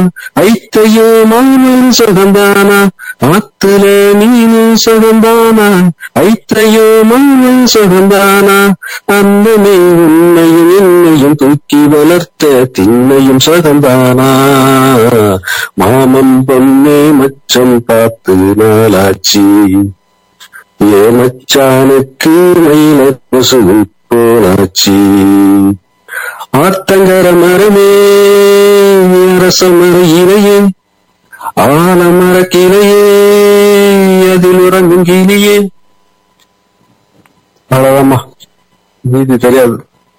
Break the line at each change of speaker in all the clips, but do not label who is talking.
ஐத்தையோ மௌனம் சுகந்தானா ஆத்துல நீனும் சுகந்தானா ஐத்தையோ மௌனம் சுகந்தானா அன்னமே உன்னையும் என்னையும் தூக்கி வளர்த்த திண்ணையும் சுகந்தானா மாமன் பொன்னே மச்சம் பார்த்து நாளாச்சி ஏ மச்சானுக்கு மயில கொசுவை போலாச்சி ஆத்தங்கர மரமே அரச மர இலையே ஆலமர கிளையே அதில் உறங்கும் கிளியே அவ்வளவுதாம்மா மீதி தெரியாது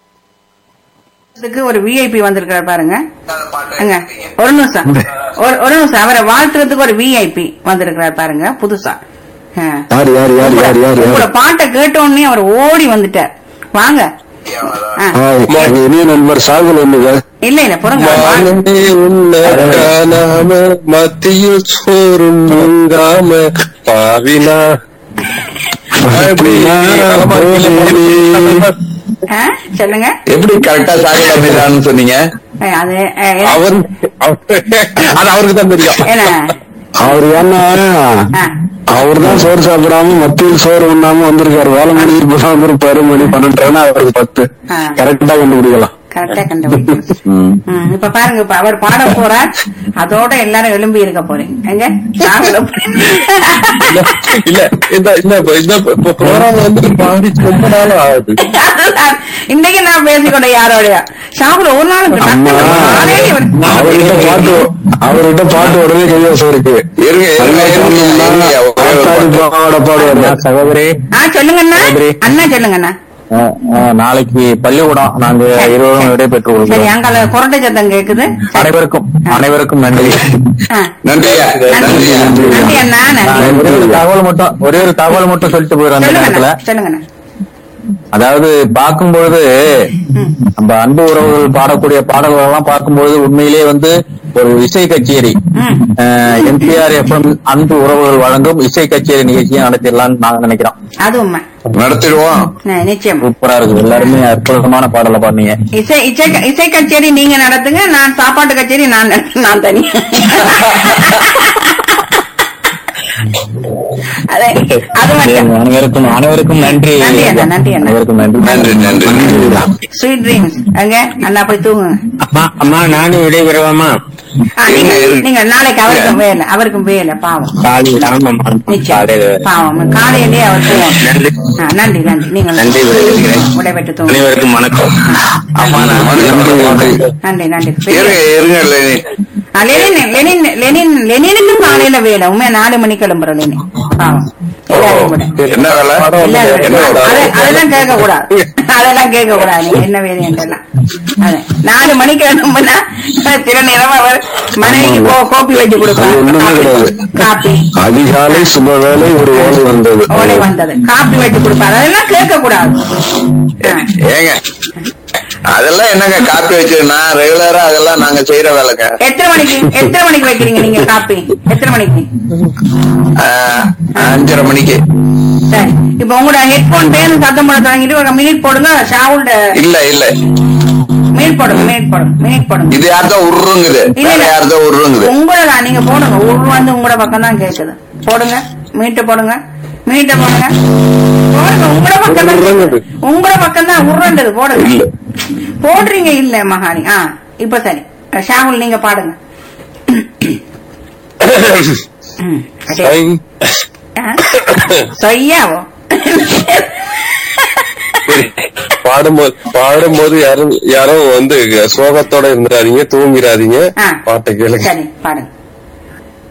இதுக்கு ஒரு விஐபி வந்திருக்காரு பாருங்க அங்க ஒரு நிமிஷம் ஒரு ஒரு நிமிஷம் அவரை வாழ்த்துறதுக்கு ஒரு விஐபி வந்திருக்கிறார் பாருங்க புதுசா ஆ.
யாரு யாரு யாரு யாரு யாரு
உங்களோட
யாரு
பாட்டை கேட்ட உடனே அவர் ஓடி வந்துட்டார் வாங்க ஆ.
ஆ, எங்க இனிய நண்பர் சாகுல் ஒண்ணுங்க
இல்ல இல்ல பொறுங்க
வானமே உன்னை காணாம மத்தியில் சோறும் நீங்காம பாவினா எப்படி நலமா இருக்கீங்களா?
ஆ, சொல்லுங்க
எப்படி கரெக்டா சாகல அப்படிதான்னு சொன்னீங்க
ஆ, அது ஆ, என்ன-
அவர் அவர்- அது அவருக்கு தான் தெரியும்
என்ன
அவர் ஏன்னா
ஆ.
அவர் தான் சோறு சாப்பிடாம மத்தியில் சோறு உண்ணாம வந்திருக்காரு வேலை மணி இப்ப வந்திருப்பாரு மணி பன்னெண்டு அவருக்கு பத்து
ஆ.
கரெக்டா கண்டுபிடிக்கலாம்
கரெக்டா கண்டுபிடிக்கணும்
ம்.
ம், இப்ப பாருங்க இப்ப அவர் பாட போறார் அதோட எல்லாரும் எழும்பி இருக்க போறீங்க எங்க சாகுல
இல்ல இல்ல இந்த இந்த இந்த ப்ரோக்ராம் வந்து பாடி ரொம்ப நாள் ஆகுது
அதுதான். இன்னைக்கு நான் பேசிக்கொண்ட யாரோடய ஷாகுல ஒரு நாள் இப்படி
அம்மா
நானே இவர்-
அவர்கிட்ட பாட்டு அவர்கிட்ட பாட்டு உடனே கைவாசம் இருக்கு
இருங்க இருங்க இருங்க, இருங்க ஒரே ஒரு
ஆத்தாடி
பாட்டு.
பாவாடை பாடுவாரு
சகோதரி
ஆ சொல்லுங்க அண்ணா
சரி.
அண்ணா சொல்லுங்க அண்ணா
அஹ், அஹ், நாளைக்கு பள்ளிக்கூடம் நாங்க இருவரும் விடைபெற்று
சரி
கொள்கிறோம்
அங்கால குரட்டை சத்தம் கேக்குது
அனைவருக்கும் அனைவருக்கும் நன்றி
ஆ.
நன்றியா
நன்றி
நன்றியா
நன்றி அண்ணா
நான்
நன்றி
ஒரே ஒரு தகவல் மட்டும் ஒரே ஒரு தகவல் மட்டும் சொல்லிட்டு போயிடும் அந்த
சொல்லுங்க
நேரத்துல
அண்ணா சொல்லுங்க அண்ணா
அதாவது பார்க்கும்பொழுது நம்ம அன்பு உறவுகள் பாடக்கூடிய பாடல்கள் எல்லாம் பார்க்கும்பொழுது உண்மையிலேயே வந்து ஒரு இசை கச்சேரி
ம்.
எம்டிஆர் எஃப்எம் அன்பு உறவுகள் வழங்கும் இசை கச்சேரி நிகழ்ச்சியை நடத்திடலாம்னு நாங்க நினைக்கிறோம்
அது உண்மை
நடத்திடுவோம்
நி- நிச்சயம்
சூப்பரா இருக்குது எல்லாருமே அற்புதமான பாடலை பாடுனீங்க
இசை இசை இசை கச்சேரி நீங்க நடத்துங்க நான் சாப்பாட்டு கச்சேரி நான் நடத்து- நான் தனி அதே அது மட்டும்
அனைவருக்கும் அனைவருக்கும் நன்றி
நன்றி அண்ணா, நன்றி அண்ணா.
அனைவருக்கும் நன்றி
நன்றி நன்றி நன்றி
ஸ்வீட் ட்ரீம்ஸ் அங்க அண்ணா போய் தூங்குங்க
அம்மா அம்மா நானும் விடைபெறுவாமா
ஆ, நீங்க
இருங்க.
நீங்க நாளைக்கு அவருக்கும் வேலை அவருக்கும் வேலை பாவம்
காலையில் ஆமாம்மா
நிச்சயம்
காலையில
பாவம் காலையிலேயே அவர் தூங்கணும்
நன்றி
ஆ, நன்றி நன்றி நீங்கள்
நன்றி, விடைபெறுகிறேன்.
விடைபெற்று தூங்க
அனைவருக்கும் வணக்கம்
ஆமா நான் நன்றி நன்றி
நன்றி நன்றி
இருங்க இருங்க லெனி.
ஆ, லெனின் லெனின் லெனின் லெனினுக்கும் காலையில வேலை உண்மையா நாலு மணிக்கு கிளம்புற லெனின் பாவம் எல்லாரையும் விட
என்ன வேலை
எல்லாரும்
என்ன
விட.
வேலை?
அத- அதெல்லாம் கேட்க கூடாது அதெல்லாம் கேட்க கூடாது நீங்க என்ன வேலை என்றெல்லாம் அது நாலு மணிக்கு கிளம்புனா சில நேரம் அவர் மனைவிக்கு கோ- கோப்பி வச்சு
அது ஒண்ணுமே கிடையாது.
கொடுப்பாரு காப்பி
அதிகாலை சுப வேலை ஒரு ஓலை வந்தது
ஓலை வந்தது காப்பி வச்சு கொடுப்பாரு அதெல்லாம் கேட்க கூடாது ஆ.
ஏங்க அதெல்லாம் என்னங்க காப்பி வச்சு நான் ரெகுலரா அதெல்லாம் நாங்க செய்யற வேலைங்க
எத்தனை மணிக்கு எத்தனை மணிக்கு வைக்கிறீங்க நீங்க காப்பி எத்தனை மணிக்கு
ஆஹ், அஞ்சரை மணிக்கு
சரி இப்ப உங்களோட ஹெட்போன் பேருந்து சத்தம் போட தொடங்கிட்டு ஒரு மினிட் போடுங்க ஷாவுல்ட
இல்ல இல்ல
மினிட் போடுங்க மினிட் போடுங்க மினிட் போடுங்க
இது யார்தான் உருங்குது
இல்ல,
வேற
இல்ல.
யார்தான் உருங்குது
உங்களோட நீங்க போடுங்க ஊர் வந்து உங்களோட பக்கம் தான் கேக்குது போடுங்க மீட்டு போடுங்க மீட்ட போடுங்க போடுங்க உங்களோட பக்கம் தான் கேக்குது. உங்களோட பக்கம் தான் உருண்டது போடுங்க போடுறீங்க இல்ல மகானி ஆ இப்ப சரி ஷாகுல் நீங்க பாடுங்க ம், அடே. ஆ? சொய்யாவோ
பாடும்போது பாடும்போது யாரும் யாரும் வந்து சோகத்தோட இருந்துடாதீங்க தூங்கிடாதீங்க
ஆ.
பாட்டை கேளுங்க
சரி பாடுங்க